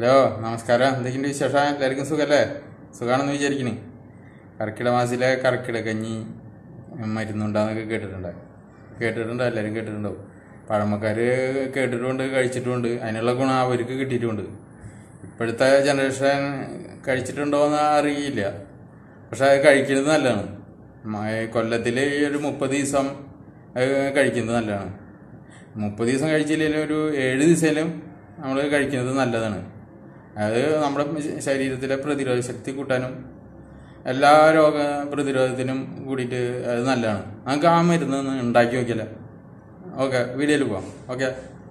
hello നമസ്കാരം എന്തൊക്കെയുണ്ട് വിശേഷം എല്ലാവർക്കും സുഖമല്ലേ സുഖമാണെന്ന് വിചാരിക്കുന്നു കർക്കിടക മാസത്തിലെ കർക്കിടക കഞ്ഞി മരുന്നുണ്ടാന്നൊക്കെ കേട്ടിട്ടുണ്ട് കേട്ടിട്ടുണ്ടോ എല്ലാവരും കേട്ടിട്ടുണ്ടാവും പഴമക്കാർ കേട്ടിട്ടുമുണ്ട് കഴിച്ചിട്ടുമുണ്ട് അതിനുള്ള ഗുണം അവർക്ക് കിട്ടിയിട്ടുമുണ്ട് ഇപ്പോഴത്തെ ജനറേഷൻ കഴിച്ചിട്ടുണ്ടോ എന്ന് അറിയില്ല പക്ഷെ അത് കഴിക്കുന്നത് നല്ലതാണ് കൊല്ലത്തിൽ ഈ ഒരു മുപ്പത് ദിവസം അത് കഴിക്കുന്നത് നല്ലതാണ് മുപ്പത് ദിവസം കഴിച്ചില്ലെങ്കിലും ഒരു ഏഴ് ദിവസമെങ്കിലും നമ്മൾ കഴിക്കുന്നത് നല്ലതാണ് അത് നമ്മുടെ ശരീരത്തിലെ പ്രതിരോധ ശക്തി കൂട്ടാനും എല്ലാ രോഗ പ്രതിരോധത്തിനും കൂടിയിട്ട് അത് നല്ലതാണ് നമുക്ക് ആ മരുന്ന് ഒന്ന് ഉണ്ടാക്കി നോക്കിയല്ലേ ഓക്കെ വീഡിയോയിൽ പോവാം ഓക്കെ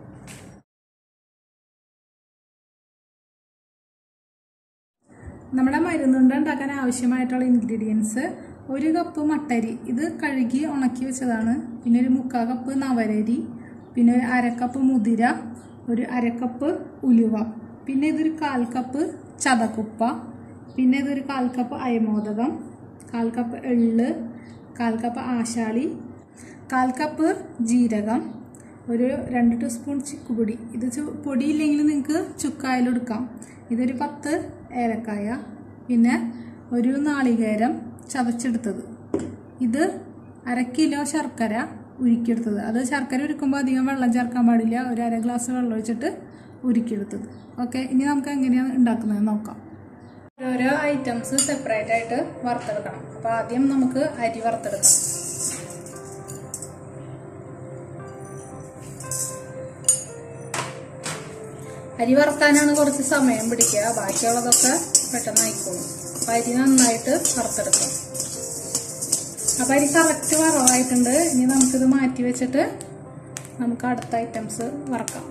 നമ്മുടെ മരുന്നുണ്ട ഉണ്ടാക്കാൻ ആവശ്യമായിട്ടുള്ള ഇൻഗ്രീഡിയൻസ് ഒരു കപ്പ് മട്ടരി ഇത് കഴുകി ഉണക്കി വെച്ചതാണ് പിന്നെ ഒരു മുക്കാൽ കപ്പ് നവരരി പിന്നെ ഒരു അരക്കപ്പ് മുതിര ഒരു അരക്കപ്പ് ഉലുവ പിന്നെ ഇതൊരു കാൽ കപ്പ് ചതക്കുപ്പ പിന്നെ ഇതൊരു കാൽ കപ്പ് അയമോദകം കാൽ കപ്പ് എള്ള് കാൽ കപ്പ് ആശാളി കാൽ കപ്പ് ജീരകം ഒരു രണ്ട് ടീസ്പൂൺ ചിക്കുപൊടി ഇത് ചു- പൊടിയില്ലെങ്കിൽ നിങ്ങൾക്ക് ചുക്കായാലെടുക്കാം ഇതൊരു പത്ത് ഏലക്കായ പിന്നെ ഒരു നാളികേരം ചതച്ചെടുത്തത് ഇത് അര കിലോ ശർക്കര ഉരുക്കിയെടുത്തത് അത് ശർക്കര ഉരുക്കുമ്പോൾ അധികം വെള്ളം ചേർക്കാൻ പാടില്ല ഒരു അര ഗ്ലാസ് വെള്ളം ഒഴിച്ചിട്ട് ഉരുക്കിയെടുത്തത് ഓക്കെ ഇനി നമുക്ക് എങ്ങനെയാണ് ഉണ്ടാക്കുന്നത് നോക്കാം ഓരോ ഐറ്റംസ് സെപ്പറേറ്റ് ആയിട്ട് വറുത്തെടുക്കണം അപ്പോൾ ആദ്യം നമുക്ക് അരി വറുത്തെടുക്കാം അരി വറുക്കാനാണ് കുറച്ച് സമയം പിടിക്കുക ബാക്കിയുള്ളതൊക്കെ പെട്ടെന്ന് ആയിക്കോളും അപ്പം അരി നന്നായിട്ട് വറുത്തെടുക്കാം അപ്പം അരി കറക്റ്റ് വറവായിട്ടുണ്ട് ഇനി നമുക്കിത് മാറ്റി വെച്ചിട്ട് നമുക്ക് അടുത്ത ഐറ്റംസ് വറക്കാം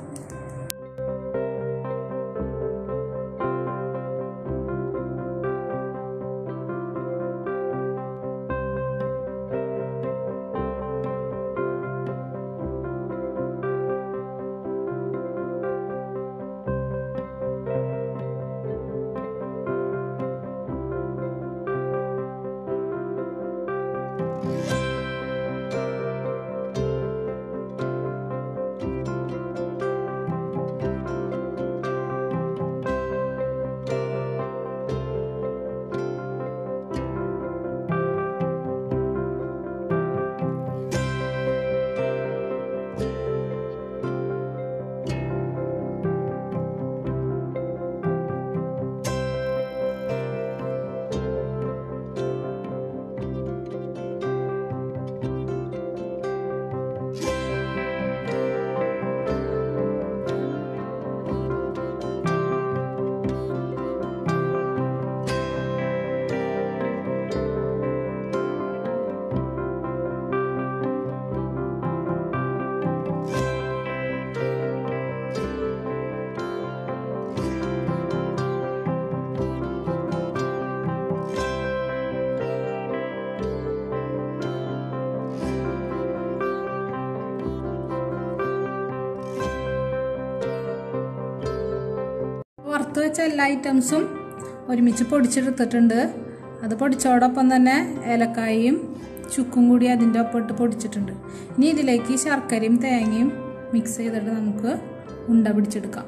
വറുത്ത് വെച്ച എല്ലാ ഐറ്റംസും ഒരുമിച്ച് പൊടിച്ചെടുത്തിട്ടുണ്ട് അത് പൊടിച്ചോടൊപ്പം തന്നെ ഏലക്കായും ചുക്കും കൂടി അതിൻ്റെ ഒപ്പം ഇട്ട് പൊടിച്ചിട്ടുണ്ട് ഇനി ഇതിലേക്ക് ശർക്കരയും തേങ്ങയും മിക്സ് ചെയ്തിട്ട് നമുക്ക് ഉണ്ട പിടിച്ചെടുക്കാം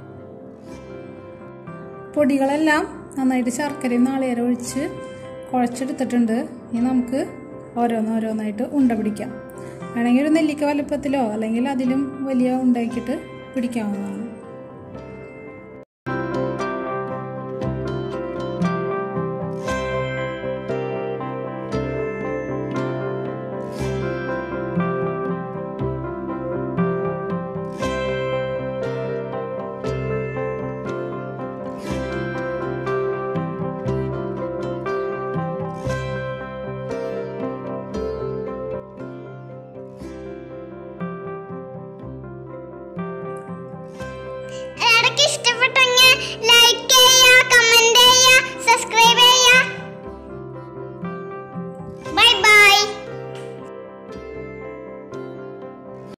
പൊടികളെല്ലാം നന്നായിട്ട് ശർക്കരയും നാളികേരം ഒഴിച്ച് കുഴച്ചെടുത്തിട്ടുണ്ട് ഇനി നമുക്ക് ഓരോന്നോരോന്നായിട്ട് ഉണ്ട പിടിക്കാം വേണമെങ്കിൽ ഒരു നെല്ലിക്ക വലുപ്പത്തിലോ അല്ലെങ്കിൽ അതിലും വലിയ ഉണ്ടാക്കിയിട്ട് പിടിക്കാവുന്നതാണ് എല്ലാവർക്കും ഇഷ്ടപ്പെട്ടെങ്കിൽ ലൈക്ക് ചെയ്യുക കമന്റ് ചെയ്യുക സബ്സ്ക്രൈബ്